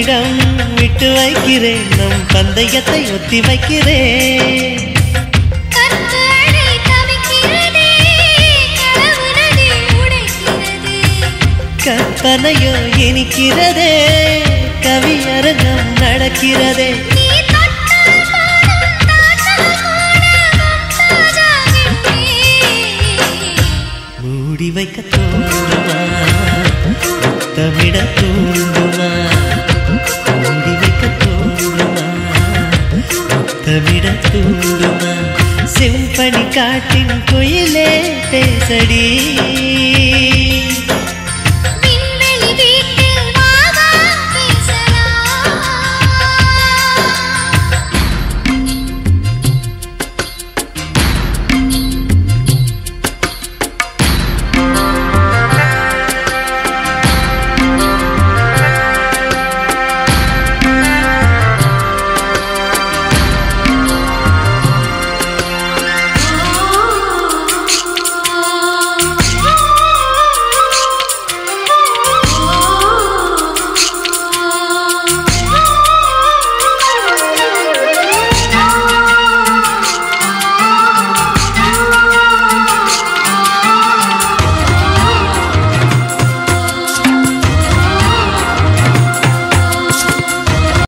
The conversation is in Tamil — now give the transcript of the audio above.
உன்னிடம் விட்டு வைக்கிறேன் நம் பந்தயத்தை ஒத்தி வைக்கிறேன் கற்பனை தவிக்கிறதே களவு நதி உடைக்கிறதே கற்பனையோ இனிக்கிறதே கவியரங்கம் நடக்கிறதே நீ தொட்டால் பாடும் தாற்றல் கூட மும்தாஜாகின்றே மூடி வைக்க தோன்றுமா முத்தமிட தூண்டுமா மூடி வைக்க தோன்றுமா முத்தமிட தூண்டுமா செம்பனி காட்டின் குயிலே பேசடி